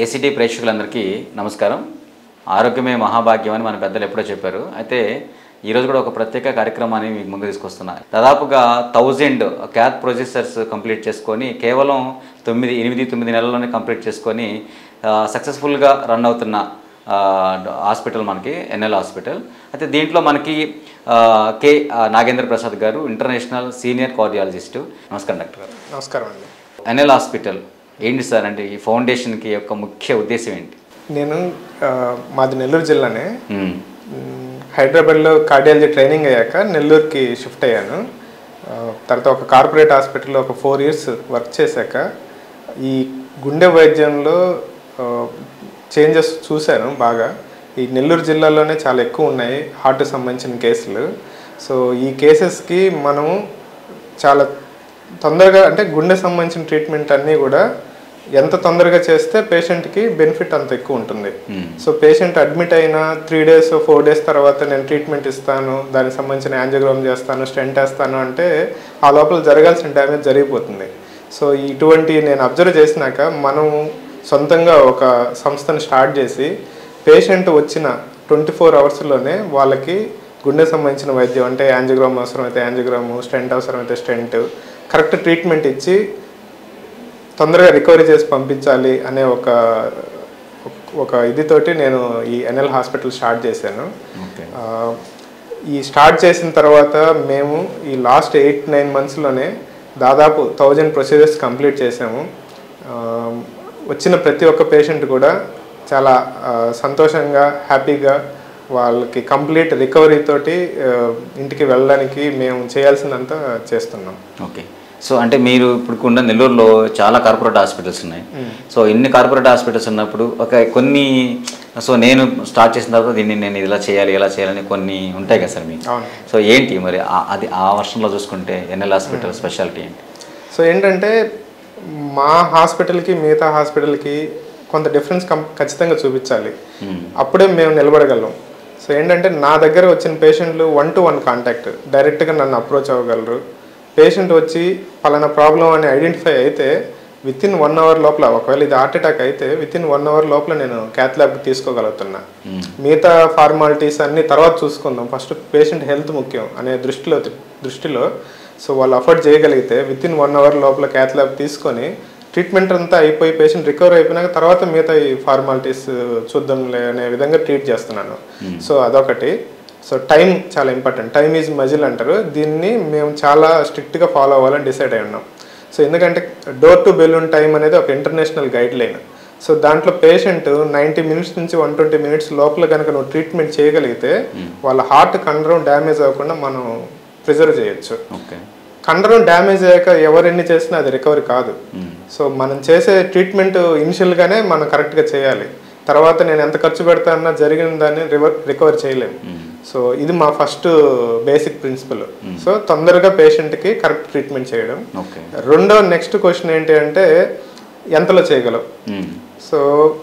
ACT ప్రేక్షకులందరికీ నమస్కారం ఆరోగ్యమే మహాభాగ్యం అని మన పెద్దలు ఎప్పుడో చెప్పారు అయితే ఈరోజు కూడా ఒక ప్రత్యేక కార్యక్రమాన్ని మీకు ముందు తీసుకొస్తున్నా దాదాపుగా థౌజండ్ క్యాత్ ప్రొసెసర్స్ కంప్లీట్ చేసుకొని కేవలం తొమ్మిది ఎనిమిది తొమ్మిది నెలల్లోనే కంప్లీట్ చేసుకొని సక్సెస్ఫుల్గా రన్ అవుతున్న ఆ, హాస్పిటల్ మనకి ఎన్ఎల్ హాస్పిటల్ అయితే దీంట్లో మనకి ఆ, కె ఆ, నాగేంద్ర ప్రసాద్ గారు ఇంటర్నేషనల్ సీనియర్ కార్డియాలజిస్టు నమస్కారం డాక్టర్ గారు నమస్కారం అండి ఎన్ఎల్ హాస్పిటల్ ఏంటి సార్ అంటే ఈ ఫౌండేషన్కి యొక్క ముఖ్య ఉద్దేశం ఏంటి నేను ఆ, మాది నెల్లూరు జిల్లానే మ్మ్. మ్, హైదరాబాద్లో కార్డియాలజీ ట్రైనింగ్ అయ్యాక నెల్లూరుకి షిఫ్ట్ అయ్యాను ఆ, తర్వాత ఒక కార్పొరేట్ హాస్పిటల్లో ఒక ఫోర్ ఇయర్స్ వర్క్ చేశాక ఈ గుండె వైద్యంలో చేంజెస్ చూశాను బాగా ఈ నెల్లూరు జిల్లాలోనే చాలా ఎక్కువ ఉన్నాయి హార్ట్ సంబంధించిన కేసులు సో ఈ కేసెస్కి మనము చాలా తొందరగా అంటే గుండె సంబంధించిన ట్రీట్మెంట్ అన్నీ కూడా ఎంత తొందరగా చేస్తే పేషెంట్కి బెనిఫిట్ అంత ఎక్కువ ఉంటుంది మ్మ్. సో పేషెంట్ అడ్మిట్ అయిన త్రీ డేస్ ఫోర్ డేస్ తర్వాత నేను ట్రీట్మెంట్ ఇస్తాను దానికి సంబంధించిన యాంజియోగ్రామ్ చేస్తాను స్టెంట్ వేస్తాను అంటే ఆ లోపల జరగాల్సిన డ్యామేజ్ జరిగిపోతుంది సో ఇటువంటి నేను అబ్జర్వ్ చేసినాక మనం సొంతంగా ఒక సంస్థను స్టార్ట్ చేసి పేషెంట్ వచ్చిన ట్వంటీ ఫోర్ అవర్స్లోనే వాళ్ళకి గుండె సంబంధించిన వైద్యం అంటే యాంజియోగ్రామ్ అవసరమైతే యాంజియోగ్రాము స్టెంట్ అవసరమైతే స్టెంట్ కరెక్ట్ ట్రీట్మెంట్ ఇచ్చి తొందరగా రికవరీ చేసి పంపించాలి అనే ఒక ఒక ఇదితోటి నేను ఈ ఎన్ఎల్ హాస్పిటల్ స్టార్ట్ చేశాను ఓకే ఆ, ఈ స్టార్ట్ చేసిన తర్వాత మేము ఈ లాస్ట్ ఎయిట్ నైన్ మంత్స్లోనే దాదాపు థౌజండ్ ప్రొసీజర్స్ కంప్లీట్ చేసాము ఆ, వచ్చిన ప్రతి ఒక్క పేషెంట్ కూడా చాలా ఆ, సంతోషంగా హ్యాపీగా వాళ్ళకి కంప్లీట్ రికవరీ తోటి ఆ, ఇంటికి వెళ్ళడానికి మేము చేయాల్సిందంతా చేస్తున్నాం ఓకే సో అంటే మీరు ఇప్పుడు ఉన్న నెల్లూరులో చాలా కార్పొరేట్ హాస్పిటల్స్ ఉన్నాయి సో ఇన్ని కార్పొరేట్ హాస్పిటల్స్ ఉన్నప్పుడు ఒక కొన్ని సో నేను స్టార్ట్ చేసిన తర్వాత దీన్ని నేను ఇలా చేయాలి ఇలా చేయాలని కొన్ని ఉంటాయి కదా సార్ మీకు అవును సో ఏంటి మరి ఆ- అది ఆ వర్షంలో చూసుకుంటే ఎన్ఎల్ హాస్పిటల్ స్పెషాలిటీ ఏంటి సో ఏంటంటే మా హాస్పిటల్కి మిగతా హాస్పిటల్కి కొంత డిఫరెన్స్ కం ఖచ్చితంగా చూపించాలి మ్మ్. అప్పుడే మేము నిలబడగలం సో ఏంటంటే నా దగ్గర వచ్చిన పేషెంట్లు వన్ టు వన్ కాంటాక్ట్ డైరెక్ట్గా నన్ను అప్రోచ్ అవ్వగలరు పేషెంట్ వచ్చి పలానా ప్రాబ్లం అని ఐడెంటిఫై అయితే విత్ ఇన్ వన్ అవర్ లోపల ఒకవేళ ఇది హార్ట్ అటాక్ అయితే విత్ ఇన్ వన్ అవర్ లోపల నేను క్యాత్ ల్యాబ్కి తీసుకోగలుగుతున్నా మ్మ్. మిగతా ఫార్మాలిటీస్ అన్ని తర్వాత చూసుకుందాం ఫస్ట్ పేషెంట్ హెల్త్ ముఖ్యం అనే దృష్టిలో దృష్టిలో సో వాళ్ళు అఫోర్డ్ చేయగలిగితే విత్ ఇన్ వన్ అవర్ లోపల క్యాత్ ల్యాబ్ తీసుకొని ట్రీట్మెంట్ అంతా అయిపోయి పేషెంట్ రికవర్ అయిపోయినాక తర్వాత మిగతా ఈ ఫార్మాలిటీస్ చూద్దాంలే అనే విధంగా ట్రీట్ చేస్తున్నాను సో అదొకటి సో టైం చాలా ఇంపార్టెంట్ టైం ఈజ్ మజిల్ అంటారు దీన్ని మేము చాలా స్ట్రిక్ట్గా ఫాలో అవ్వాలని డిసైడ్ అయి ఉన్నాం సో ఎందుకంటే డోర్ టు బెలూన్ టైం అనేది ఒక ఇంటర్నేషనల్ గైడ్ లైన్ సో దాంట్లో పేషెంట్ నైంటీ మినిట్స్ నుంచి వన్ ట్వంటీ మినిట్స్ లోపల కనుక నువ్వు ట్రీట్మెంట్ చేయగలిగితే వాళ్ళ హార్ట్ కండరం డ్యామేజ్ అవ్వకుండా మనం ప్రిజర్వ్ చేయొచ్చు ఓకే కండరం డ్యామేజ్ అయ్యాక ఎవరెన్ని చేసినా అది రికవరీ కాదు మ్మ్. సో మనం చేసే ట్రీట్మెంట్ ఇనిషియల్గానే మనం కరెక్ట్గా చేయాలి తర్వాత నేను ఎంత ఖర్చు పెడతానన్నా జరిగిన దాన్ని రివర్ రికవర్ చేయలేము మ్మ్. సో ఇది మా ఫస్ట్ బేసిక్ ప్రిన్సిపల్ సో తొందరగా పేషెంట్కి కరెక్ట్ ట్రీట్మెంట్ చేయడం ఓకే రెండో నెక్స్ట్ క్వశ్చన్ ఏంటి అంటే ఎంతలో చేయగలం మ్మ్. సో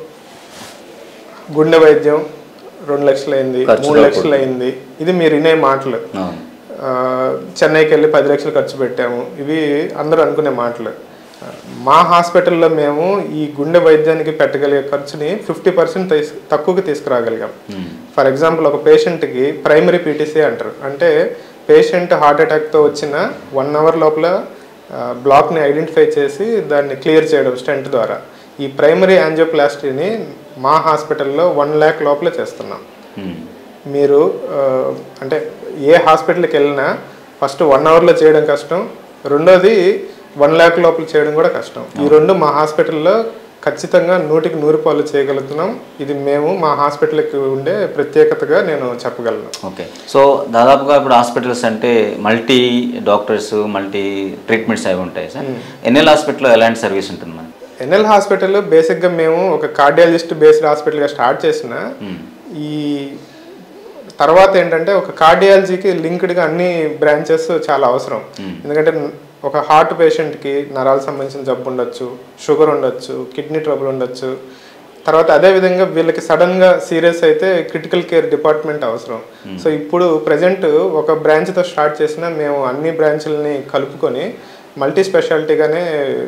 గుండె వైద్యం రెండు లక్షలు అయింది ఖర్చు మూడు లక్షలు అయింది ఇది మీరు వినే మాటలు అవును ఆ, చెన్నైకి వెళ్ళి పది లక్షలు ఖర్చు పెట్టాము ఇవి అందరూ అనుకునే మాటలు ఆ, మా హాస్పిటల్లో మేము ఈ గుండె వైద్యానికి పెట్టగలిగే ఖర్చుని ఫిఫ్టీ పర్సెంట్ తక్కువకి తీసుకురాగలిగాం మ్మ్. ఫర్ ఎగ్జాంపుల్ ఒక పేషెంట్కి ప్రైమరీ పీటీసీ అంటారు అంటే పేషెంట్ హార్ట్ అటాక్తో వచ్చిన వన్ అవర్ లోపల ఆ, బ్లాక్ని ఐడెంటిఫై చేసి దాన్ని క్లియర్ చేయడం స్టెంట్ ద్వారా ఈ ప్రైమరీ యాంజియోప్లాస్టీని మా హాస్పిటల్లో వన్ ల్యాక్ లోపల చేస్తున్నాం మ్మ్. మీరు ఆ, అంటే ఏ హాస్పిటల్కి వెళ్ళినా ఫస్ట్ వన్ అవర్లో చేయడం కష్టం రెండోది వన్ ల్యాక్ లోపల చేయడం కూడా కష్టం ఈ రెండు మా హాస్పిటల్లో ఖచ్చితంగా నూటికి నూరు పాలు చేయగలుగుతున్నాం ఇది మేము మా హాస్పిటల్కి ఉండే ప్రత్యేకతగా నేను చెప్పగలను ఓకే సో దాదాపుగా ఇప్పుడు హాస్పిటల్స్ అంటే మల్టీ డాక్టర్స్ మల్టీ ట్రీట్మెంట్స్ అవి ఉంటాయి సార్ ఎన్ఎల్ హాస్పిటల్లో ఎలాంటి సర్వీస్ ఉంటుంది మనకి ఎన్ఎల్ హాస్పిటల్ బేసిక్గా మేము ఒక కార్డియాలజిస్ట్ బేస్డ్ హాస్పిటల్గా స్టార్ట్ చేసిన మ్మ్. ఈ తర్వాత ఏంటంటే ఒక కార్డియాలజీకి లింక్డ్గా అన్ని బ్రాంచెస్ చాలా అవసరం ఎందుకంటే ఒక హార్ట్ పేషెంట్కి నరాలకు సంబంధించిన జబ్బు ఉండొచ్చు షుగర్ ఉండొచ్చు కిడ్నీ ట్రబుల్ ఉండొచ్చు తర్వాత అదే విధంగా వీళ్ళకి సడన్గా సీరియస్ అయితే క్రిటికల్ కేర్ డిపార్ట్మెంట్ అవసరం సో ఇప్పుడు ప్రజెంట్ ఒక బ్రాంచ్తో స్టార్ట్ చేసిన మేము అన్ని బ్రాంచ్లని కలుపుకొని మల్టీ స్పెషాలిటీగానే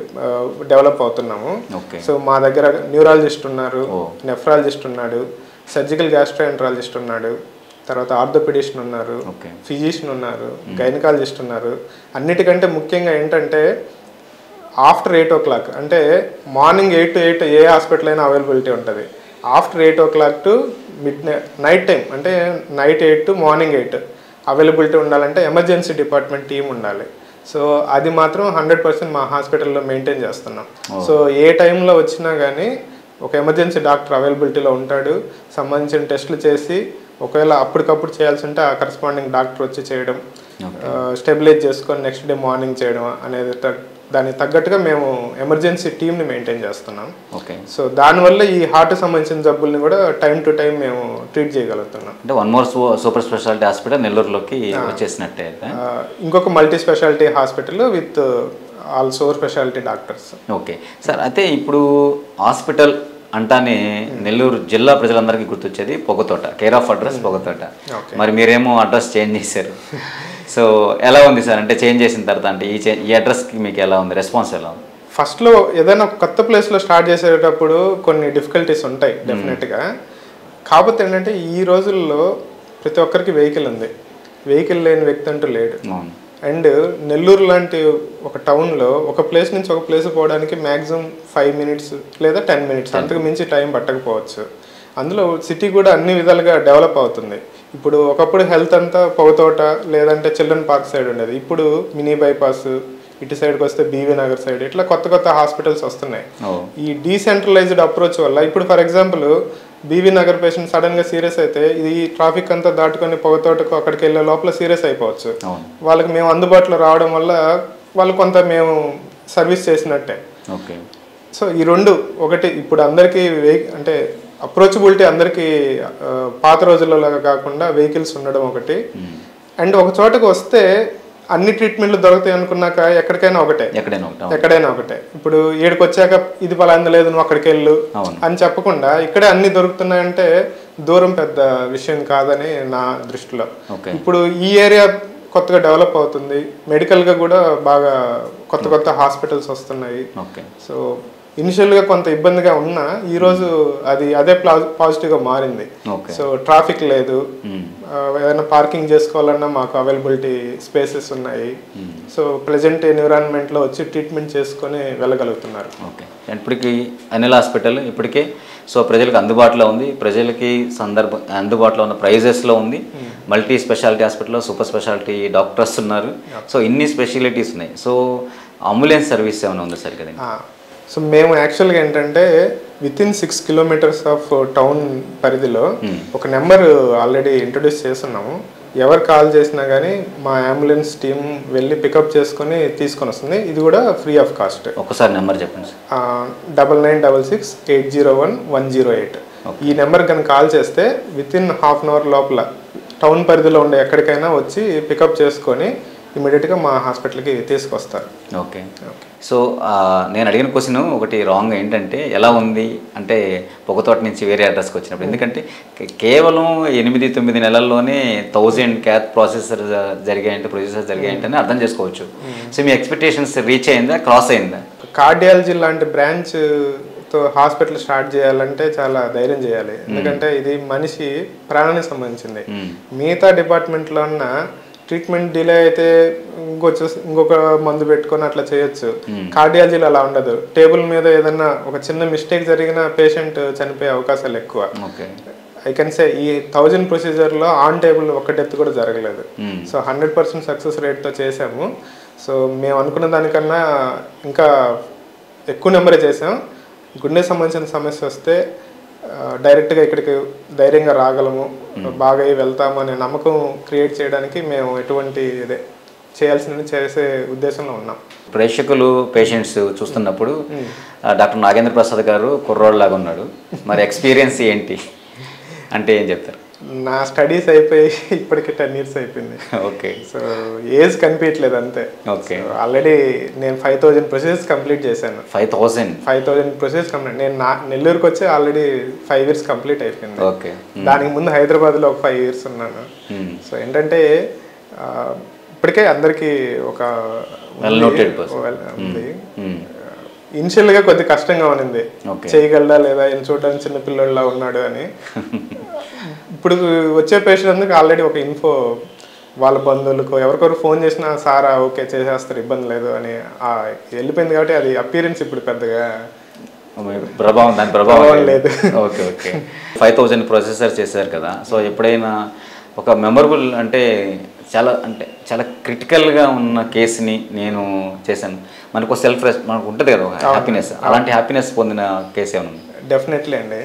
డెవలప్ అవుతున్నాము ఓకే సో మా దగ్గర న్యూరాలజిస్ట్ ఉన్నారు ఓ. నెఫ్రాలజిస్ట్ ఉన్నాడు సర్జికల్ గ్యాస్ట్రోఎంట్రాలజిస్ట్ ఉన్నాడు తర్వాత ఆర్థోపెడిషన్ ఉన్నారు ఓకే ఫిజిషియన్ ఉన్నారు గైనకాలజిస్ట్ ఉన్నారు అన్నిటికంటే ముఖ్యంగా ఏంటంటే ఆఫ్టర్ ఎయిట్ ఓ క్లాక్ అంటే మార్నింగ్ ఎయిట్ టు ఎయిట్ ఏ హాస్పిటల్ అయినా అవైలబిలిటీ ఉంటుంది after eight o'clock to midnight time అంటే night eight to morning eight availability ఉండాలంటే ఎమర్జెన్సీ డిపార్ట్మెంట్ టీం ఉండాలి సో అది మాత్రం హండ్రెడ్ పర్సెంట్ మా హాస్పిటల్లో మెయింటైన్ చేస్తున్నాం సో ఏ టైంలో వచ్చినా కానీ ఒక ఎమర్జెన్సీ డాక్టర్ అవైలబిలిటీలో ఉంటాడు సంబంధించిన టెస్టులు చేసి ఒకవేళ అప్పటికప్పుడు చేయాల్సి ఉంటే ఆ కరస్పాండింగ్ డాక్టర్ వచ్చి చేయడం స్టెబిలైజ్ చేసుకొని నెక్స్ట్ డే మార్నింగ్ చేయడం అనేది త- దానికి తగ్గట్టుగా మేము ఎమర్జెన్సీ టీమ్ని మెయింటైన్ చేస్తున్నాం ఓకే సో దానివల్ల ఈ హార్ట్ సంబంధించిన జబ్బుల్ని కూడా టైం టు టైం మేము ట్రీట్ చేయగలుగుతున్నాం అంటే one more super speciality hospital నెల్లూరులోకి వచ్చేసినట్టే అయితే ఆ, ఇంకొక multi speciality hospital with all సోర్ స్పెషాలిటీ డాక్టర్స్ ఓకే సార్ అయితే ఇప్పుడు హాస్పిటల్ అంటానే నెల్లూరు జిల్లా ప్రజలందరికీ గుర్తొచ్చేది Pogathota care of address Pogathota okay మరి మీరేమో అడ్రస్ చేంజ్ చేశారు సో ఎలా ఉంది సార్ అంటే చేంజ్ చేసిన తర్వాత అంటే ఈ చే- ఈ అడ్రస్కి మీకు ఎలా ఉంది రెస్పాన్స్ ఎలా ఉంది ఫస్ట్లో ఏదైనా ఒక కొత్త ప్లేస్లో స్టార్ట్ చేసేటప్పుడు కొన్ని డిఫికల్టీస్ ఉంటాయి డెఫినెట్గా కాకపోతే ఏంటంటే ఈ రోజుల్లో ప్రతి ఒక్కరికి వెహికల్ ఉంది వెహికల్ లేని వ్యక్తి అంటూ లేడు అవును అండ్ నెల్లూరు లాంటి ఒక టౌన్లో ఒక ప్లేస్ నుంచి ఒక ప్లేస్ పోవడానికి మ్యాక్సిమం ఫైవ్ మినిట్స్ లేదా టెన్ మినిట్స్ అంతకు మించి టైం పట్టకపోవచ్చు అందులో సిటీ కూడా అన్ని విధాలుగా డెవలప్ అవుతుంది ఇప్పుడు ఒకప్పుడు హెల్త్ అంతా పొగతోట లేదంటే చిల్డ్రన్ పార్క్ సైడ్ ఉండేది ఇప్పుడు మినీ బైపాస్ ఇటు సైడ్కి వస్తే బీవీ నగర్ సైడ్ ఇట్లా కొత్త కొత్త హాస్పిటల్స్ వస్తున్నాయి ఓ ఈ డీసెంట్రలైజ్డ్ అప్రోచ్ వల్ల ఇప్పుడు for example BV Nagar patient sudden గా సీరియస్ అయితే ఇది ట్రాఫిక్ అంతా దాటుకొని పొగతోటకు అక్కడికి వెళ్ళే లోపల సీరియస్ అయిపోవచ్చు అవును వాళ్ళకి మేము అందుబాటులో రావడం వల్ల వాళ్ళు కొంత మేము సర్వీస్ చేసినట్టే ఓకే సో ఈ రెండు ఒకటి ఇప్పుడు అందరికీ వెహి అంటే అప్రోచబిలిటీ అందరికీ ఆ, పాత రోజుల్లో కాకుండా వెహికల్స్ ఉండడం ఒకటి అండ్ ఒక చోటకు వస్తే అన్ని ట్రీట్మెంట్లు దొరుకుతాయి అనుకున్నాక ఎక్కడికైనా ఒకటే ఎక్కడైనా ఒకటి అవును. ఎక్కడైనా ఒకటే ఇప్పుడు ఏడుకి వచ్చాక ఇది పలాంది లేదు నువ్వు అక్కడికి వెళ్ళు అవును అని చెప్పకుండా ఇక్కడే అన్ని దొరుకుతున్నాయంటే దూరం పెద్ద విషయం కాదని నా దృష్టిలో ఓకే ఇప్పుడు ఈ ఏరియా కొత్తగా డెవలప్ అవుతుంది మెడికల్గా కూడా బాగా కొత్త కొత్త హాస్పిటల్స్ వస్తున్నాయి ఓకే సో ఇనిషియల్గా కొంత ఇబ్బందిగా ఉన్నా ఈరోజు అది అదే పాజిటివ్గా మారింది ఓకే సో ట్రాఫిక్ లేదు మ్మ్. ఆ, ఏదైనా పార్కింగ్ చేసుకోవాలన్నా మాకు అవైలబిలిటీ స్పేసెస్ ఉన్నాయి మ్మ్. సో ప్రెజెంట్ ఎన్విరాన్మెంట్లో వచ్చి ట్రీట్మెంట్ చేసుకొని వెళ్ళగలుగుతున్నారు ఓకే ఇప్పటికి అనిల్ హాస్పిటల్ ఇప్పటికే సో ప్రజలకు అందుబాటులో ఉంది ప్రజలకి సందర్భ అందుబాటులో ఉన్న ప్రైజెస్లో ఉంది మల్టీ స్పెషాలిటీ హాస్పిటల్లో సూపర్ స్పెషాలిటీ డాక్టర్స్ ఉన్నారు సో ఇన్ని స్పెషాలిటీస్ ఉన్నాయి సో అంబులెన్స్ సర్వీస్ ఏమైనా ఉందా సార్ కదండి ఆ, సో మేము యాక్చువల్గా ఏంటంటే within six kilometres of town పరిధిలో ఒక నెంబర్ ఆల్రెడీ ఇంట్రొడ్యూస్ చేస్తున్నాము ఎవరు కాల్ చేసినా కానీ మా అంబులెన్స్ టీం వెళ్ళి పికప్ చేసుకొని తీసుకొని వస్తుంది ఇది కూడా ఫ్రీ ఆఫ్ కాస్ట్ ఒక్కసారి నెంబర్ చెప్పండి sir double nine double six eight zero one one zero eight ఈ నెంబర్ కనుక కాల్ చేస్తే within half an hour లోపల టౌన్ పరిధిలో ఉండే ఎక్కడికైనా వచ్చి పికప్ చేసుకొని ఇమీడియట్గా మా హాస్పిటల్కి తీసుకొస్తారు ఓకే సో ఆ, నేను అడిగిన క్వశ్చన్ ఒకటి రాంగ్ ఏంటంటే ఎలా ఉంది అంటే పొగతోట నుంచి వేరే అడ్రస్కి వచ్చినప్పుడు ఎందుకంటే కే- కేవలం ఎనిమిది తొమ్మిది నెలల్లోనే థౌజండ్ క్యాత్ ప్రాసెసర్ జరిగాయంటే ప్రొసెసర్ జరిగాయంటే అర్థం చేసుకోవచ్చు సో మీ ఎక్స్పెక్టేషన్స్ రీచ్ అయిందా క్రాస్ అయిందా కార్డియాలజీ లాంటి బ్రాంచ్ తో హాస్పిటల్ స్టార్ట్ చేయాలంటే చాలా ధైర్యం చేయాలి ఎందుకంటే ఇది మనిషి ప్రాణానికి సంబంధించింది మ్మ్. మిగతా డిపార్ట్మెంట్లో ఉన్న ట్రీట్మెంట్ డిలే అయితే ఇంకొచ్చ ఇంకొక మందు పెట్టుకొని అట్లా చేయొచ్చు కార్డియాలజీలో అలా ఉండదు టేబుల్ మీద ఏదన్నా ఒక చిన్న మిస్టేక్ జరిగిన పేషెంట్ చనిపోయే అవకాశాలు ఎక్కువ ఓకే ఐ కెన్ సే ఈ థౌజండ్ ప్రొసీజర్లో ఆన్ టేబుల్ ఒక్క డెత్ కూడా జరగలేదు మ్మ్. సో హండ్రెడ్ పర్సెంట్ సక్సెస్ రేట్తో చేసాము సో మేము అనుకున్న దానికన్నా ఇంకా ఎక్కువ నెంబరే చేసాం గుండె సంబంధించిన సమస్య వస్తే ఆ, డైరెక్ట్గా ఇక్కడికి ధైర్యంగా రాగలము బాగా అయి వెళ్తాము అనే నమ్మకం క్రియేట్ చేయడానికి మేము ఎటువంటి ఇదే చేయాల్సింది చేసే ఉద్దేశంలో ఉన్నాం ప్రేక్షకులు పేషెంట్స్ చూస్తున్నప్పుడు ఆ, డాక్టర్ నాగేంద్ర ప్రసాద్ గారు కుర్రోడ్లాగా ఉన్నాడు మరి ఎక్స్పీరియన్స్ ఏంటి అంటే ఏం చెప్తారు నా స్టడీస్ అయిపోయి ఇప్పటికి టెన్ ఇయర్స్ అయిపోయింది ఓకే సో ఏజ్ కనిపించట్లేదు అంతే ఓకే ఆల్రెడీ నేను ఫైవ్ థౌజండ్ ప్రొసెస్ కంప్లీట్ చేశాను five thousand five thousand process complete నేను నా నెల్లూరుకి వచ్చి ఆల్రెడీ ఫైవ్ ఇయర్స్ కంప్లీట్ అయిపోయింది ఓకే దానికి ముందు హైదరాబాద్లో ఒక ఫైవ్ ఇయర్స్ ఉన్నాను సో ఏంటంటే ఇప్పటికే అందరికీ ఒక Well noted person. well- ఉంది మ్మ్. ఇనిషియల్ గా కొద్ది కష్టంగా ఉన్నింది Okay. చేయగలడా లేదా ఈయన చూడడానికి చిన్న పిల్లోళ్ళ ఉన్నాడు అని ఇప్పుడు వచ్చే పేషెంట్ అందుకు ఆల్రెడీ ఒక ఇన్ఫో వాళ్ళ బంధువులకు ఎవరికొరు ఫోన్ చేసినా సారా ఓకే చేసేస్తారు ఇబ్బంది లేదు అని ఆ వెళ్ళిపోయింది కాబట్టి అది అపీరెన్స్ ఇప్పుడు పెద్దగా మీ ప్రభావం దాని ప్రభావం ప్రభావం లేదు లేదు. Okay okay five thousand processor చేశారు కదా సో ఎప్పుడైనా ఒక మెమరబుల్ అంటే చాలా అంటే చాలా క్రిటికల్గా ఉన్న కేసుని నేను చేశాను మనకు సెల్ఫ్ రెస్ట్ మనకు ఉంటుంది కదా ఒక హ్యాపీనెస్ అలాంటి హ్యాపీనెస్ పొందిన కేసు ఏమైనా ఉందా? డెఫినెట్లీ అండి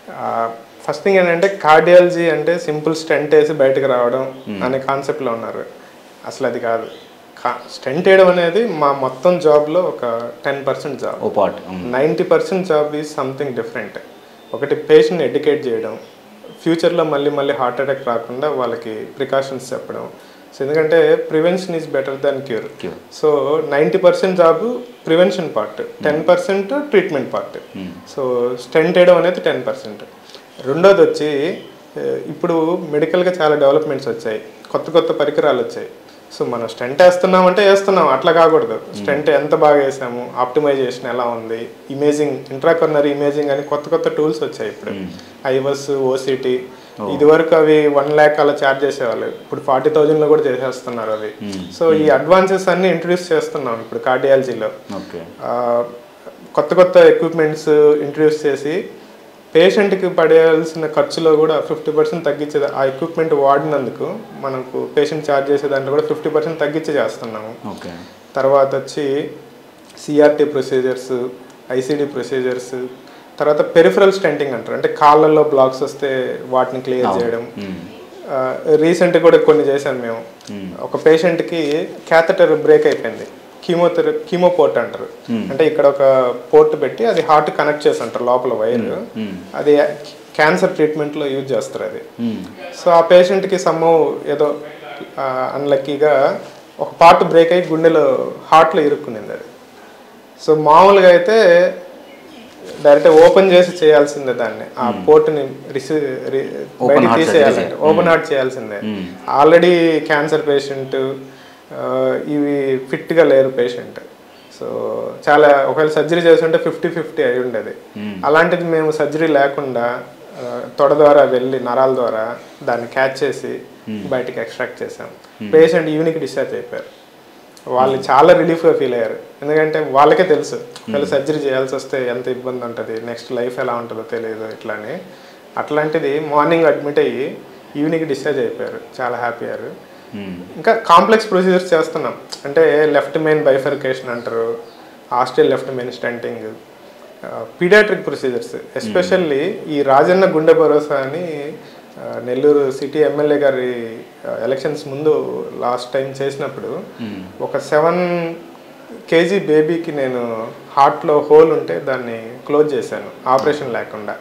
ఫస్ట్ థింగ్ ఏంటంటే కార్డియాలజీ అంటే సింపుల్ స్టెంట్ వేసి బయటకు రావడం అనే కాన్సెప్ట్లో ఉన్నారు అసలు అది కాదు స్టెంట్ వేయడం అనేది మా మొత్తం జాబ్లో ఒక టెన్ పర్సెంట్ జాబ్ ఓ part ninety percent job is something different ఒకటి పేషెంట్ ఎడ్యుకేట్ చేయడం ఫ్యూచర్లో మళ్ళీ మళ్ళీ హార్ట్ అటాక్ రాకుండా వాళ్ళకి ప్రికాషన్స్ చెప్పడం సో ఎందుకంటే prevention is better than cure Cure. So ninety percent job prevention part ten percent treatment part so stent వేయడం అనేది టెన్ పర్సెంట్ రెండోది వచ్చి ఆ, ఇప్పుడు మెడికల్గా చాలా డెవలప్మెంట్స్ వచ్చాయి కొత్త కొత్త పరికరాలు వచ్చాయి సో మనం స్టెంట్ వేస్తున్నామంటే వేస్తున్నాం అట్లా కాకూడదు స్టెంట్ ఎంత బాగా వేసాము ఆప్టిమైజేషన్ ఎలా ఉంది ఇమేజింగ్ ఇంట్రాకర్నరీ ఇమేజింగ్ అని కొత్త కొత్త టూల్స్ వచ్చాయి ఇప్పుడు ఐవస్ ఓసిటీ ఇది వరకు అవి వన్ ల్యాక్ అలా ఛార్జ్ చేసేవాళ్ళు ఇప్పుడు ఫార్టీ థౌజండ్లో కూడా చేసేస్తున్నారు అవి సో ఈ అడ్వాన్సెస్ అన్ని ఇంట్రడ్యూస్ చేస్తున్నాం ఇప్పుడు కార్డియాలజీలో ఓకే ఆ, కొత్త కొత్త ఎక్విప్మెంట్స్ ఇంట్రడ్యూస్ చేసి పేషెంట్కి పడేయాల్సిన ఖర్చులో కూడా ఫిఫ్టీ పర్సెంట్ తగ్గించే ఆ ఎక్విప్మెంట్ వాడినందుకు మనకు పేషెంట్ ఛార్జ్ చేసే దాంట్లో కూడా ఫిఫ్టీ పర్సెంట్ తగ్గించి చేస్తున్నాము ఓకే తర్వాత వచ్చి సిఆర్టీ ప్రొసీజర్స్ ఐసీడీ ప్రొసీజర్స్ తర్వాత పెరిఫరల్ స్టెంటింగ్ అంటారు అంటే కాళ్ళల్లో బ్లాక్స్ వస్తే వాటిని క్లియర్ చేయడం రీసెంట్ కూడా కొన్ని చేశాను మేము ఒక పేషెంట్కి క్యాథెటర్ బ్రేక్ అయిపోయింది కీమోథెర కీమో పోర్ట్ అంటారు అంటే ఇక్కడ ఒక పోర్ట్ పెట్టి అది హార్ట్ కనెక్ట్ చేసి అంటారు లోపల వైర్ అది క్యాన్సర్ ట్రీట్మెంట్లో యూజ్ చేస్తారు అది సో ఆ పేషెంట్కి సమ్మవ్ ఏదో అన్లక్కీగా ఒక పార్ట్ బ్రేక్ అయ్యి గుండెలో హార్ట్లో ఇరుక్కునింది అది సో మామూలుగా అయితే డైరెక్ట్ ఓపెన్ చేసి చేయాల్సిందే దాన్ని ఆ పోర్ట్ని రిసీవ్ బయటికి heart తీసేయాలంటే ఓపెన్ హార్ట్ చేయాల్సిందే ఆల్రెడీ క్యాన్సర్ పేషెంట్ ఇవి ఫిట్గా లేరు పేషెంట్ సో చాలా ఒకవేళ సర్జరీ చేస్తుంటే ఫిఫ్టీ ఫిఫ్టీ అయి ఉండేది అలాంటిది మేము సర్జరీ లేకుండా ఆ, తొడ ద్వారా వెళ్ళి నరాల ద్వారా దాన్ని క్యాచ్ చేసి బయటికి ఎక్స్ట్రాక్ట్ చేసాం పేషెంట్ ఈవినింగ్ డిశ్చార్జ్ అయిపోయారు వాళ్ళు చాలా రిలీఫ్గా ఫీల్ అయ్యారు ఎందుకంటే వాళ్ళకే తెలుసు ఒకవేళ సర్జరీ చేయాల్సి వస్తే ఎంత ఇబ్బంది ఉంటుంది నెక్స్ట్ లైఫ్ ఎలా ఉంటుందో తెలియదు ఇట్లా అని అట్లాంటిది మార్నింగ్ అడ్మిట్ అయ్యి ఈవినింగ్ డిశ్చార్జ్ అయిపోయారు చాలా హ్యాపీ అయ్యారు ఇంకా కాంప్లెక్స్ ప్రొసీజర్స్ చేస్తున్నాం అంటే లెఫ్ట్ మెయిన్ బైఫర్కేషన్ అంటారు ostial left main stenting paediatric procedures especially ఈ రాజన్న గుండె భరోసా అని ఆ, నెల్లూరు సిటీ ఎమ్మెల్యే గారి ఎలక్షన్స్ ముందు లాస్ట్ టైం చేసినప్పుడు ఒక సెవెన్ కేజీ బేబీకి నేను హార్ట్లో హోల్ ఉంటే దాన్ని క్లోజ్ చేశాను ఆపరేషన్ లేకుండా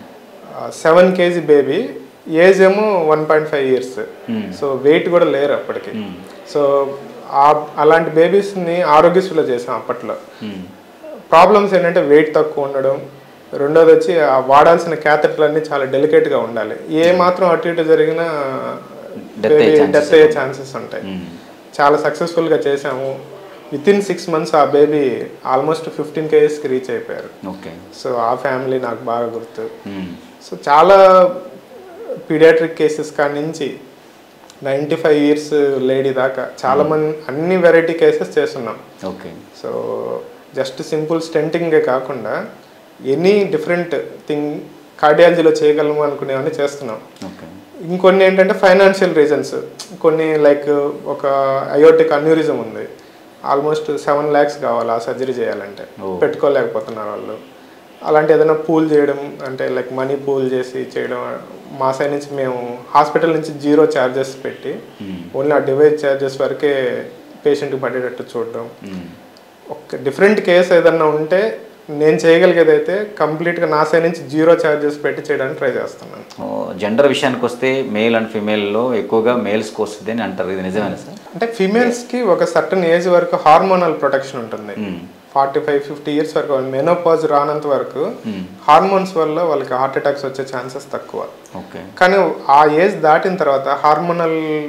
సెవెన్ కేజీ బేబీ ఏజ్ ఏమో one point five years so weight కూడా లేరు అప్పటికి సో ఆ- అలాంటి బేబీస్ని ఆరోగ్యశ్రీలో చేసాం అప్పట్లో ప్రాబ్లమ్స్ ఏంటంటే వెయిట్ తక్కువ ఉండడం రెండోది వచ్చి ఆ వాడాల్సిన క్యాథెటర్లన్నీ చాలా డెలికేట్గా ఉండాలి ఏ మాత్రం అటు ఇటు జరిగినా Death అయ్యే chances డెత్ అయ్యే ఛాన్సెస్ ఉంటాయి చాలా సక్సెస్ఫుల్గా చేసాము విత్ ఇన్ సిక్స్ మంత్స్ ఆ బేబీ ఆల్మోస్ట్ ఫిఫ్టీన్ కేజెస్కి రీచ్ అయిపోయారు ఓకే సో ఆ ఫ్యామిలీ నాకు బాగా గుర్తు సో చాలా పీడియాట్రిక్ కేసెస్ కాడి నుంచి నైంటీ ఫైవ్ ఇయర్స్ లేడీ దాకా చాలా మంది అన్ని వెరైటీ కేసెస్ చేస్తున్నాం ఓకే సో జస్ట్ సింపుల్ స్టెంటింగే కాకుండా ఎనీ డిఫరెంట్ థింగ్ కార్డియాలజీలో చేయగలము అనుకునేవన్నీ చేస్తున్నాం ఓకే ఇంకొన్ని ఏంటంటే ఫైనాన్షియల్ రీజన్స్ కొన్ని లైక్ ఒక అయోటిక్ అన్యూరిజం ఉంది ఆల్మోస్ట్ సెవెన్ ల్యాక్స్ కావాలి ఆ సర్జరీ చేయాలంటే Oh. పెట్టుకోలేకపోతున్నారు వాళ్ళు అలాంటి ఏదైనా పూల్ చేయడం అంటే లైక్ మనీ పూల్ చేసి చేయడం మా సైడ్ నుంచి మేము హాస్పిటల్ నుంచి జీరో ఛార్జెస్ పెట్టి ఓన్లీ ఆ డివైస్ ఛార్జెస్ వరకే పేషెంట్కి పడేటట్టు చూడడం ఒక డిఫరెంట్ కేసు ఏదన్నా ఉంటే నేను చేయగలిగేది అయితే కంప్లీట్గా నా సైడ్ నుంచి జీరో ఛార్జెస్ పెట్టి చేయడానికి ట్రై చేస్తున్నాను జెండర్ విషయానికి వస్తే మేల్ అండ్ ఫీమేల్లో ఎక్కువగా మేల్స్కి వస్తుంది అని అంటారు ఇది నిజమేనా సార్ అంటే ఫిమేల్స్ కి ఒక సర్టన్ ఏజ్ వరకు హార్మోనల్ ప్రొటెక్షన్ ఉంటుంది ఫార్టీ ఫైవ్ ఫిఫ్టీ ఇయర్స్ వరకు మెనోపాజ్ రానంత వరకు హార్మోన్స్ వల్ల వాళ్ళకి హార్ట్ అటాక్స్ వచ్చే ఛాన్సెస్ తక్కువ ఓకే కానీ ఆ ఏజ్ దాటిన తర్వాత హార్మోనల్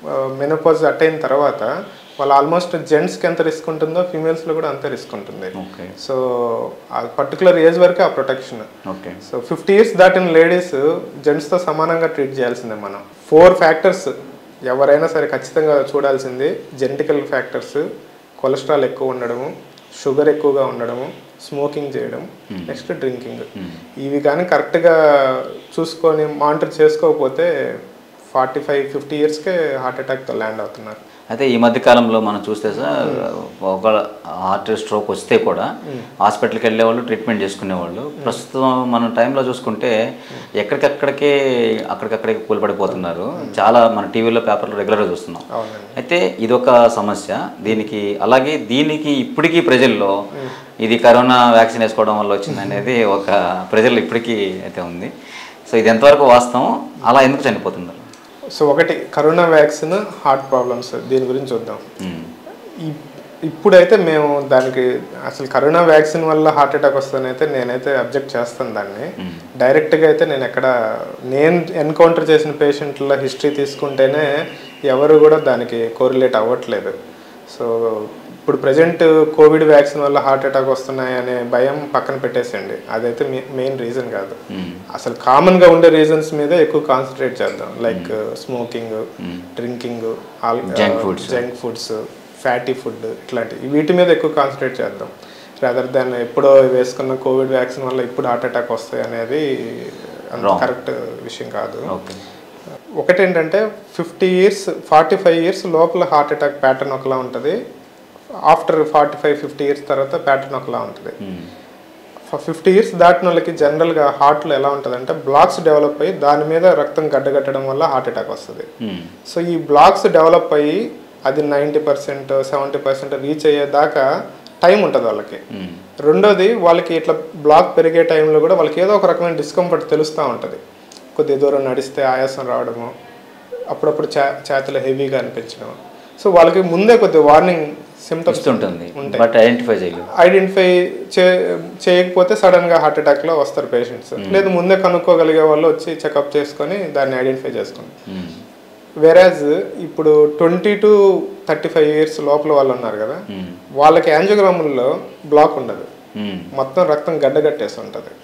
మెనోపాజ్ అట్టయిన తర్వాత వాళ్ళు ఆల్మోస్ట్ జెంట్స్కి ఎంత రిస్క్ ఉంటుందో ఫీమేల్స్లో కూడా అంతే రిస్క్ ఉంటుంది ఓకే సో ఆ పర్టికులర్ ఏజ్ వరకే ఆ protection okay so fifty years దాటిన లేడీస్ జెంట్స్తో సమానంగా ట్రీట్ చేయాల్సిందే మనం ఫోర్ ఫ్యాక్టర్స్ ఎవరైనా సరే ఖచ్చితంగా చూడాల్సింది జెనెటికల్ ఫ్యాక్టర్స్ కొలెస్ట్రాల్ ఎక్కువ ఉండడము షుగర్ ఎక్కువగా ఉండడము స్మోకింగ్ చేయడం నెక్స్ట్ డ్రింకింగ్ ఇవి కానీ కరెక్ట్గా చూసుకొని మానిటర్ చేసుకోకపోతే ఫార్టీ ఫైవ్ ఫిఫ్టీ ఇయర్స్కే హార్ట్ అటాక్తో ల్యాండ్ అవుతున్నారు అయితే ఈ మధ్య కాలంలో మనం చూస్తే సార్ ఒక హార్ట్ స్ట్రోక్ వస్తే కూడా హాస్పిటల్కి వెళ్ళేవాళ్ళు ట్రీట్మెంట్ చేసుకునేవాళ్ళు ప్రస్తుతం మన టైంలో చూసుకుంటే ఎక్కడికక్కడికే అక్కడికక్కడికి కూలిపడిపోతున్నారు చాలా మన టీవీలో పేపర్లో రెగ్యులర్గా చూస్తున్నాం అవునండి అయితే ఇదొక సమస్య దీనికి అలాగే దీనికి ఇప్పటికీ ప్రజల్లో ఇది కరోనా వ్యాక్సిన్ వేసుకోవడం వల్ల వచ్చింది అనేది ఒక ప్రజల్లో ఇప్పటికీ అయితే ఉంది సో ఇది ఎంతవరకు వాస్తవం అలా ఎందుకు చనిపోతున్నారు సో ఒకటి కరోనా వ్యాక్సిన్ హార్ట్ ప్రాబ్లమ్స్ దీని గురించి చూద్దాం ఉమ్, ఇప్- ఇప్పుడైతే మేము దానికి అసలు కరోనా వ్యాక్సిన్ వల్ల హార్ట్ అటాక్ వస్తుందనైతే నేనైతే అబ్జెక్ట్ చేస్తాను దాన్ని ఉమ్, డైరెక్ట్గా అయితే నేను ఎక్కడ నేను ఎన్కౌంటర్ చేసిన పేషెంట్ల హిస్టరీ తీసుకుంటేనే ఎవరు కూడా దానికి కోరిలేట్ అవ్వట్లేదు సో ఇప్పుడు ప్రజెంట్ కోవిడ్ వ్యాక్సిన్ వల్ల హార్ట్ అటాక్ వస్తున్నాయి అనే భయం పక్కన పెట్టేసండి అదైతే మెయిన్ రీజన్ కాదు ఉమ్, అసలు కామన్గా ఉండే రీజన్స్ మీద ఎక్కువ కాన్సన్ట్రేట్ చేద్దాం like smoking um. Drinking Junk foods. Junk foods fatty food ఇట్లాంటివి వీటి మీద ఎక్కువ కాన్సన్ట్రేట్ చేద్దాం రాదర్ దాన్ ఎప్పుడో వేసుకున్న కోవిడ్ వ్యాక్సిన్ వల్ల ఇప్పుడు హార్ట్ అటాక్ వస్తాయి అనేది అంత Wrong. కరెక్ట్ విషయం కాదు ఓకే ఒకటేంటంటే fifty years forty five years లోపల హార్ట్ అటాక్ ప్యాటర్న్ ఒకలా ఉంటుంది after forty five fifty years తర్వాత ప్యాటర్న్ ఒకలా ఉంటుంది ఉమ్, ఫిఫ్టీ ఇయర్స్ దాటిన వాళ్ళకి జనరల్గా హార్ట్లో ఎలా ఉంటుందంటే బ్లాక్స్ డెవలప్ అయ్యి దాని మీద రక్తం గడ్డగట్టడం వల్ల హార్ట్ అటాక్ వస్తుంది ఉమ్, సో ఈ బ్లాక్స్ డెవలప్ అయ్యి అది ninety percent seventy percent reach అయ్యేదాకా టైం ఉంటుంది వాళ్ళకి ఉమ్, రెండోది వాళ్ళకి ఇట్లా బ్లాక్ పెరిగే టైంలో కూడా వాళ్ళకి ఏదో ఒక రకమైన డిస్కంఫర్ట్ తెలుస్తూ ఉంటుంది కొద్ది దూరం నడిస్తే ఆయాసం రావడము అప్పుడప్పుడు చే చేతులు హెవీగా అనిపించడం సో వాళ్ళకి ముందే కొద్ది వార్నింగ్ సిమ్టమ్స్ ఇస్తుంటుంది ఉంటాయి బట్ ఐడెంటిఫై చేయలేదు ఐడెంటిఫై చే చేయకపోతే సడన్ గా హార్ట్ అటాక్ లో వస్తారు పేషెంట్స్ లేదు ముందే కనుక్కోగలిగే వాళ్ళు వచ్చి చెకప్ చేసుకొని దాన్ని ఐడెంటిఫై చేసుకోండి ఉమ్, వెరాజ్ ఇప్పుడు twenty to thirty five years లోపల వాళ్ళు ఉన్నారు కదా ఉమ్, వాళ్ళకి యాంజియోగ్రాముల్లో బ్లాక్ ఉండదు ఉమ్, మొత్తం రక్తం గడ్డగట్టేసి ఉంటుంది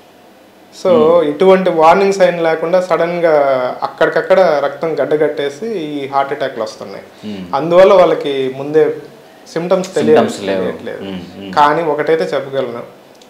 సో ఇటువంటి వార్నింగ్ సైన్ లేకుండా సడన్ గా అక్కడికక్కడ రక్తం గడ్డగట్టేసి ఈ హార్ట్ అటాక్లు వస్తున్నాయి ఉమ్. అందువల్ల వాళ్ళకి ముందే సిమ్టమ్స్ Symptoms లేవు. తెలియట్లేదు ఉమ్, ఉమ్. కానీ ఒకటైతే చెప్పగలను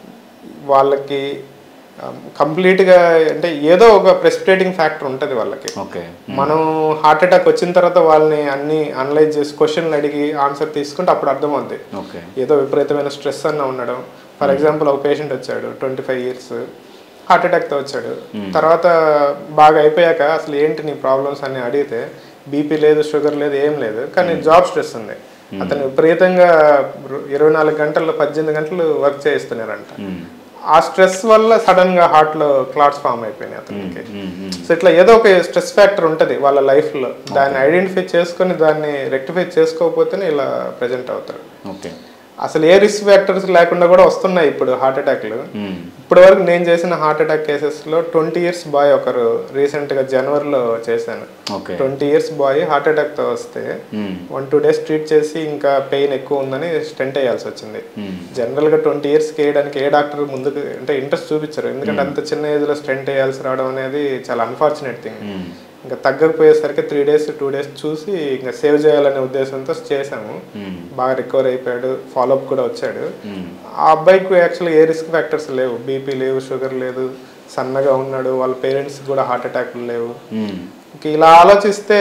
వాళ్ళకి కంప్లీట్గా అంటే ఏదో ఒక ప్రెసిపిటేటింగ్ ఫ్యాక్టర్ ఉంటుంది వాళ్ళకి ఓకే మనం హార్ట్ అటాక్ వచ్చిన తర్వాత వాళ్ళని అన్ని అనలైజ్ చేసి క్వశ్చన్లు అడిగి ఆన్సర్ తీసుకుంటే అప్పుడు అర్థమవుద్ది ఓకే ఏదో విపరీతమైన స్ట్రెస్ అన్న ఉండడం ఫర్ ఎగ్జాంపుల్ ఒక పేషెంట్ వచ్చాడు ట్వంటీ ఫైవ్ ఇయర్స్ హార్ట్ అటాక్తో వచ్చాడు తర్వాత బాగా అయిపోయాక అసలు ఏంటి నీ ప్రాబ్లమ్స్ అని అడిగితే బీపీ లేదు షుగర్ లేదు ఏం లేదు కానీ జాబ్ స్ట్రెస్ ఉంది అతను విపరీతంగా ఇరవై నాలుగు గంటల్లో పద్దెనిమిది గంటలు వర్క్ చేయిస్తున్నారంట ఉమ్, ఆ స్ట్రెస్ వల్ల సడన్ గా హార్ట్ లో క్లాట్స్ ఫామ్ అయిపోయినాయి అతనికి ఉమ్, ఉమ్, సో ఇట్లా ఏదో ఒక స్ట్రెస్ ఫ్యాక్టర్ ఉంటుంది వాళ్ళ లైఫ్ లో దాన్ని ఐడెంటిఫై చేసుకొని దాన్ని రెక్టిఫై చేసుకోకపోతేనే ఇలా ప్రజెంట్ అవుతారు ఓకే అసలు ఏ రిస్క్ ఫ్యాక్టర్స్ లేకుండా కూడా వస్తున్నాయి ఇప్పుడు హార్ట్ అటాక్లు ఉమ్, ఇప్పటి వరకు నేను చేసిన హార్ట్ అటాక్ కేసెస్లో ట్వంటీ ఇయర్స్ బాయ్ ఒకరు రీసెంట్గా జనవరిలో చేశాను okay twenty years boy heart అటాక్తో వస్తే um, one two days treat చేసి ఇంకా పెయిన్ ఎక్కువ ఉందని స్టెంట్ వేయాల్సి వచ్చింది ఉమ్, జనరల్గా ట్వంటీ ఇయర్స్కి వేయడానికి ఏ డాక్టర్ ముందుకు అంటే ఇంట్రెస్ట్ చూపించరు ఎందుకంటే అంత చిన్న ఏజ్లో స్టెంట్ వేయాల్సి రావడం అనేది చాలా అన్ఫార్చునేట్ థింగ్ ఉమ్, ఇంకా తగ్గకపోయేసరికి త్రీ డేస్ టూ డేస్ చూసి ఇంకా సేవ్ చేయాలనే ఉద్దేశంతో చేశాము ఉమ్, బాగా రికవర్ అయిపోయాడు ఫాలోఅప్ కూడా వచ్చాడు ఉమ్, ఆ అబ్బాయికి యాక్చువల్గా ఏ రిస్క్ ఫ్యాక్టర్స్ లేవు బీపీ లేవు షుగర్ లేదు సన్నగా ఉన్నాడు వాళ్ళ పేరెంట్స్ కూడా హార్ట్ అటాక్లు లేవు ఉమ్, ఇంక ఇలా ఆలోచిస్తే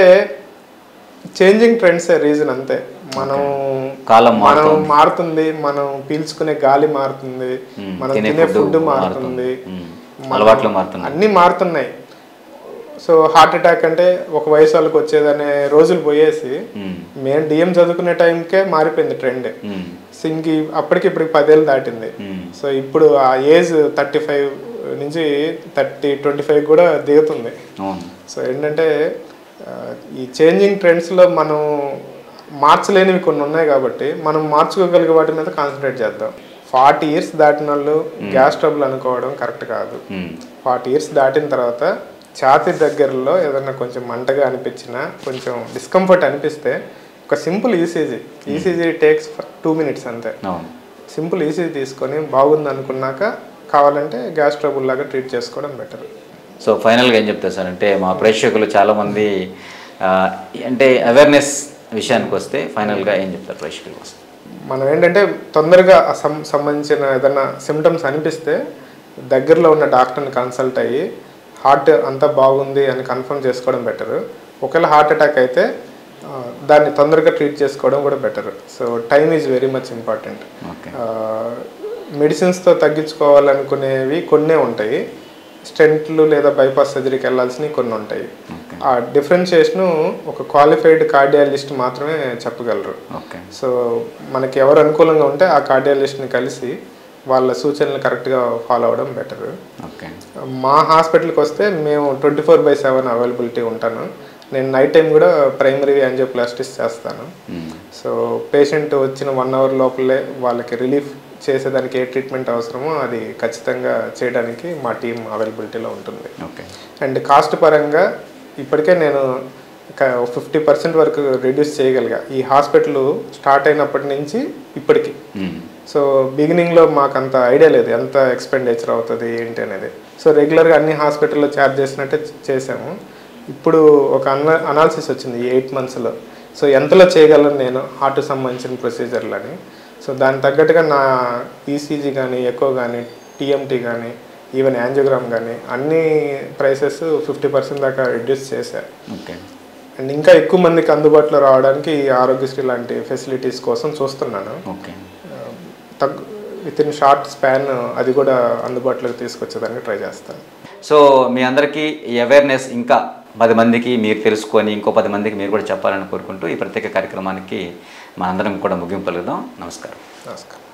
చేంజింగ్ ట్రెండ్స్ రీజన్ అంతే మనం కాలం మనం మారుతోంది. మారుతుంది మనం పీల్చుకునే గాలి మారుతుంది ఉమ్, మనం తినే తినే food ఫుడ్ మారుతుంది ఉమ్, మనం- అలవాట్లు మారుతున్నాయి అన్నీ మారుతున్నాయి సో హార్ట్ అటాక్ అంటే ఒక వయసు వాళ్ళకి వచ్చేదనే రోజులు పోయేసి ఉమ్, మేము డిఎం చదువుకునే టైంకే మారిపోయింది ట్రెండ్ ఉమ్, సింకి అప్పటికి ఇప్పటికి పదేళ్ళు దాటింది ఉమ్, సో ఇప్పుడు ఆ ఏజ్ థర్టీ ఫైవ్ నుంచి థర్టీ ట్వంటీ ఫైవ్ కూడా దిగుతుంది అవును సో ఏంటంటే ఆ, ఈ చేంజింగ్ ట్రెండ్స్లో మనం మార్చలేనివి కొన్ని ఉన్నాయి కాబట్టి మనం మార్చుకోగలిగే వాటి మీద కాన్సన్ట్రేట్ చేద్దాం ఫార్టీ ఇయర్స్ దాటిన వాళ్ళు గ్యాస్ ట్రబుల్ అనుకోవడం కరెక్ట్ కాదు ఉమ్, ఫార్టీ ఇయర్స్ దాటిన తర్వాత ఛాతీ దగ్గరలో ఏదైనా కొంచెం మంటగా అనిపించినా కొంచెం డిస్కంఫర్ట్ అనిపిస్తే ఒక simple ECG ECG takes two minutes అంతే అవును సింపుల్ ఈసీజీ తీసుకొని బాగుంది అనుకున్నాక కావాలంటే గ్యాస్ ట్రబుల్ లాగా ట్రీట్ చేసుకోవడం బెటర్ సో ఫైనల్గా ఏం చెప్తారు సార్ అంటే మా ప్రేక్షకులు చాలామంది ఆ, అంటే అవేర్నెస్ విషయానికి వస్తే ఫైనల్గా ఏం చెప్తారు ప్రేక్షకుల కోసం మనం ఏంటంటే తొందరగా ఆ సం సంబంధించిన ఏదైనా సిమ్టమ్స్ అనిపిస్తే దగ్గరలో ఉన్న డాక్టర్ని కన్సల్ట్ అయ్యి హార్ట్ అంతా బాగుంది అని కన్ఫర్మ్ చేసుకోవడం బెటర్ ఒకవేళ హార్ట్ అటాక్ అయితే ఆ, దాన్ని తొందరగా ట్రీట్ చేసుకోవడం కూడా better so time is very much important okay మెడిసిన్స్తో తగ్గించుకోవాలనుకునేవి కొన్నే ఉంటాయి స్టెంట్లు లేదా బైపాస్ సర్జరీకి వెళ్ళాల్సినవి కొన్ని ఉంటాయి ఓకే ఆ డిఫరెన్షియేషన్ ఒక క్వాలిఫైడ్ కార్డియాలజిస్ట్ మాత్రమే చెప్పగలరు ఓకే సో మనకి ఎవరు అనుకూలంగా ఉంటే ఆ కార్డియాలజిస్ట్ని కలిసి వాళ్ళ సూచనలు కరెక్ట్గా ఫాలో అవ్వడం బెటర్ ఓకే మా హాస్పిటల్కి వస్తే మేము twenty four by seven availability ఉంటాను నేను నైట్ టైం కూడా ప్రైమరీ యాంజియోప్లాస్టిస్ చేస్తాను మ్మ్. సో పేషెంట్ వచ్చిన వన్ అవర్ లోపలే వాళ్ళకి రిలీఫ్ చేసేదానికి ఏ ట్రీట్మెంట్ అవసరమో అది ఖచ్చితంగా చేయడానికి మా టీం అవైలబిలిటీలో ఉంటుంది ఓకే అండ్ కాస్ట్ పరంగా ఇప్పటికే నేను ఫిఫ్టీ పర్సెంట్ వరకు రెడ్యూస్ చేయగలిగా ఈ హాస్పిటల్ స్టార్ట్ అయినప్పటి నుంచి ఇప్పటికి మ్మ్. సో బిగినింగ్లో మాకు అంత ఐడియా లేదు ఎంత ఎక్స్పెండిచర్ అవుతుంది ఏంటి అనేది సో రెగ్యులర్గా అన్ని హాస్పిటల్లో ఛార్జ్ చేసినట్టే చేసాము ఇప్పుడు ఒక అన అనాలిసిస్ వచ్చింది ఎయిట్ మంత్స్లో సో ఎంతలో చేయగలను నేను హార్ట్ సంబంధించిన ప్రొసీజర్లని సో దానికి తగ్గట్టుగా నా ఈసీజీ కానీ ఎకో కానీ టీఎంటీ కానీ ఈవెన్ యాంజియోగ్రామ్ కానీ అన్ని ప్రైసెస్ ఫిఫ్టీ పర్సెంట్ దాకా రిడ్యూస్ చేశారు ఓకే అండ్ ఇంకా ఎక్కువ మందికి అందుబాటులో రావడానికి ఈ ఆరోగ్యశ్రీ లాంటి ఫెసిలిటీస్ కోసం చూస్తున్నాను ఓకే తగ్గు విత్ ఇన్ షార్ట్ స్పాన్ అది కూడా అందుబాటులోకి తీసుకొచ్చేదానికి ట్రై చేస్తాను సో మీ అందరికీ ఈ అవేర్నెస్ ఇంకా పది మందికి మీరు తెలుసుకొని ఇంకో పది మందికి మీరు కూడా చెప్పాలని కోరుకుంటూ ఈ ప్రత్యేక కార్యక్రమానికి మనందరం కూడా ముగింపు పలుకుదాం నమస్కారం నమస్కారం